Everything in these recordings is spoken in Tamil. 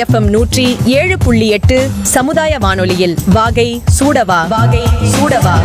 எஃப்எம் நூற்றி ஏழு புள்ளி எட்டு சமுதாய வானொலியில் வாகை சூடவா வாகை சூடவா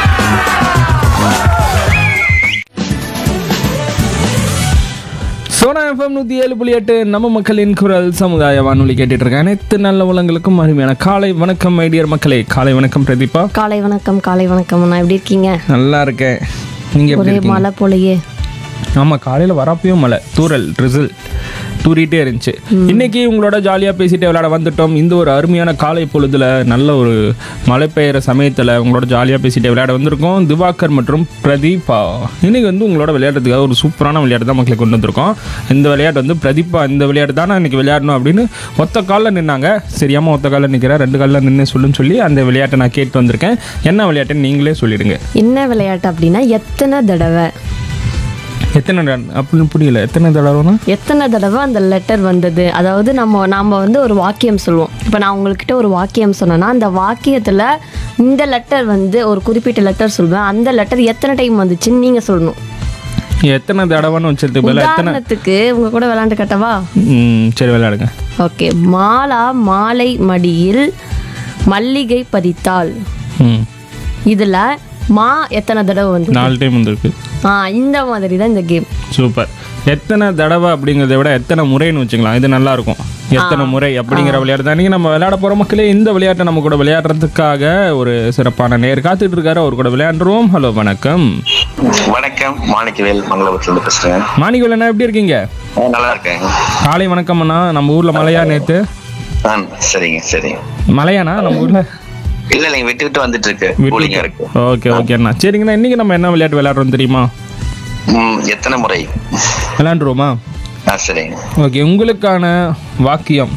சோனா எஃப்எம் நூற்றி ஏழு புள்ளி எட்டு நம்ம மக்களின் குரல் சமுதாய வானொலி கேட்டுட்டு இருக்கேன் அனைத்து நல்ல உலங்களுக்கும் அருமையான காலை வணக்கம் மைடியர் மக்களே காலை வணக்கம் பிரதீபா காலை வணக்கம் காலை வணக்கம் அண்ணா எப்படி இருக்கீங்க நல்லா இருக்கேன் நீங்கள் எப்படி ஒரே இருக்கீங்க மழை போலயே ஆமாம் காலையில் வரப்பையும் மழை தூரல் ரிசல் தூரிட்டே இருந்துச்சு இன்னைக்கு உங்களோட ஜாலியாக பேசிட்டு விளையாட வந்துட்டோம் இந்த ஒரு அருமையான காலை பொழுதுல நல்ல ஒரு மழை பெய்கிற சமயத்தில் உங்களோட ஜாலியாக பேசிட்டு விளையாட வந்திருக்கோம் திவாகர் மற்றும் பிரதீபா இன்னைக்கு வந்து உங்களோட விளையாடுறதுக்காக ஒரு சூப்பரான விளையாட்டு தான் மக்களுக்கு கொண்டு வந்திருக்கோம் இந்த விளையாட்டு வந்து பிரதீபா இந்த விளையாட்டு தானே இன்னைக்கு விளையாடணும் அப்படின்னு ஒத்த காலில் நின்னாங்க சரியாம ஒத்த காலில் நிற்கிறேன் ரெண்டு காலில் நின்று சொல்லுன்னு சொல்லி அந்த விளையாட்டை நான் கேட்டு வந்திருக்கேன் என்ன விளையாட்டுன்னு நீங்களே சொல்லிடுங்க என்ன விளையாட்டு அப்படின்னா எத்தனை தடவை எத்தனை டன்- அப்படின்னு புரியல எத்தனை தடவைனா எத்தனை தடவை அந்த லெட்டர் வந்தது அதாவது நம்ம நாம் வந்து ஒரு வாக்கியம் சொல்லுவோம் இப்போ நான் உங்கள்கிட்ட ஒரு வாக்கியம் சொன்னேன்னா அந்த வாக்கியத்தில் இந்த லெட்டர் வந்து ஒரு குறிப்பிட்ட லெட்டர் சொல்வேன் அந்த லெட்டர் எத்தனை டைம் வந்துச்சுன்னு நீங்கள் சொல்லணும் எத்தனை தடவைன்னு வச்சதுக்கு பதிலா எத்தனை உதாரணத்துக்கு உங்க கூட விளையாண்டு கட்டவா ம் சரி விளையாடுங்க ஓகே மாலா மாலை மடியில் மல்லிகை பறித்தாள் ம் இதில் மா எத்தனை தடவை வந்து நாலு டைம் வந்திருக்கு ஆ இந்த மாதிரி தான் இந்த கேம் சூப்பர் எத்தனை தடவை அப்படிங்கிறத விட எத்தனை முறைன்னு வச்சுக்கலாம் இது நல்லா இருக்கும் எத்தனை முறை அப்படிங்கிற விளையாட்டு தான் நீங்கள் நம்ம விளையாட போகிற மக்களே இந்த விளையாட்டை நம்ம கூட விளையாடுறதுக்காக ஒரு சிறப்பான நேர் காத்துட்டு இருக்காரு அவர் கூட விளையாண்டுருவோம் ஹலோ வணக்கம் வணக்கம் மாணிக்கவேல் மங்களபுரத்துலேருந்து பேசுறேன் மாணிகள் அண்ணா எப்படி இருக்கீங்க ஆ, நல்லா இருக்கேன் காலை வணக்கம் அண்ணா நம்ம ஊரில் மழையா நேற்று ஆ சரிங்க சரிங்க மழையாண்ணா நம்ம ஊரில் இல்ல இல்லைங்க விட்டு விட்டு வந்துட்டு இருக்கு கூலிங்கா இருக்கு ஓகே ஓகே அண்ணா சரிங்கண்ணா இன்றைக்கி நம்ம என்ன விளையாட்டு விளையாடுறோம் தெரியுமா ம் எத்தனை முறை விளையாண்டுருவோமா ஆ சரிங்க ஓகே உங்களுக்கான வாக்கியம்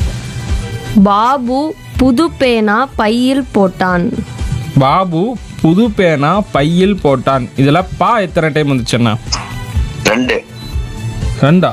பாபு புது பேனா பையில் போட்டான் பாபு புது பேனா பையில் போட்டான் இதுல பா எத்தனை டைம் வந்துச்சுன்னா ரெண்டு ரெண்டா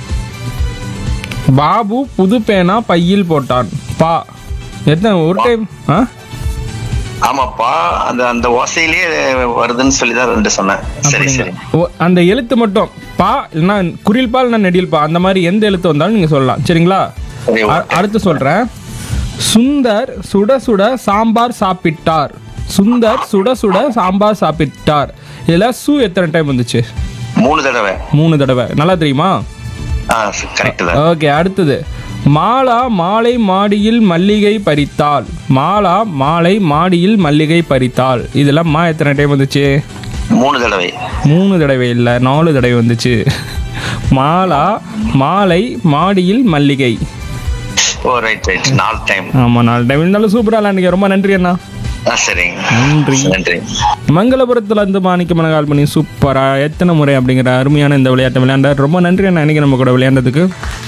பாபு புது பேனா பையில் போட்டான் பா எத்தனை ஒரு டைம் ஆ ஆமாப்பா அந்த அந்த ஓசையிலேயே வருதுன்னு சொல்லி தான் ரெண்டு சொன்னேன் சரி சரி ஓ, அந்த எழுத்து மட்டும் பா இல்லைன்னா குறில் பா இல்லைன்னா நெடில் பா அந்த மாதிரி எந்த எழுத்து வந்தாலும் நீங்க சொல்லலாம் சரிங்களா சரி, அ- ஓகே. அடுத்து சொல்றேன் சுந்தர் சுட சுட சாம்பார் சாப்பிட்டார் சுந்தர் சுட சுட சாம்பார் சாப்பிட்டார் இதுல சு எத்தனை டைம் வந்துச்சு மூணு தடவை மூணு தடவை நல்லா தெரியுமா ஆ கரெக்ட் தான் ஓகே அடுத்தது மாலா மாலை மாடியில் மல்லிகை பறித்தாள் மாலா மாலை மாடியில் மல்லிகை பறித்தாள் இதெல்லாம் மா எத்தனை டைம் வந்துச்சு மூணு தடவை மூணு தடவை இல்லை நாலு தடவை வந்துச்சு மாலா மாலை மாடியில் மல்லிகை ஓ ரைட் ரைட் நாலு டைம் ஆமாம் நாலு டைம் இருந்தாலும் சூப்பராக விளையாண்டுங்க ரொம்ப நன்றி அண்ணா ஆ சரிங்க நன்றி நன்றி மங்களபுரத்தில் இருந்து மாணிக்க கால் பண்ணி சூப்பராக எத்தனை முறை அப்படிங்கிற அருமையான இந்த விளையாட்டை விளையாண்டார் ரொம்ப நன்றி அண்ணா இன்னைக்கு நம்ம கூட விளையாண்டதுக்கு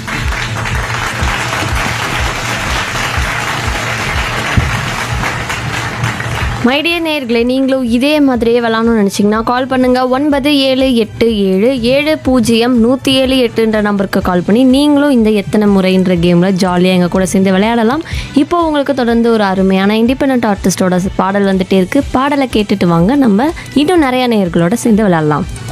மைடிய நேயர்களே நீங்களும் இதே மாதிரியே விளாடணும்னு நினச்சிங்கன்னா கால் பண்ணுங்க ஒன்பது ஏழு எட்டு ஏழு ஏழு பூஜ்ஜியம் நூற்றி ஏழு எட்டுன்ற நம்பருக்கு கால் பண்ணி நீங்களும் இந்த எத்தனை முறைன்ற கேமில் ஜாலியாக எங்கள் கூட சேர்ந்து விளையாடலாம் இப்போ உங்களுக்கு தொடர்ந்து ஒரு அருமையான இண்டிபெண்ட் ஆர்டிஸ்டோட பாடல் வந்துட்டே இருக்கு பாடலை கேட்டுட்டு வாங்க நம்ம இன்னும் நிறைய நேயர்களோட சேர்ந்து விளையாடலாம்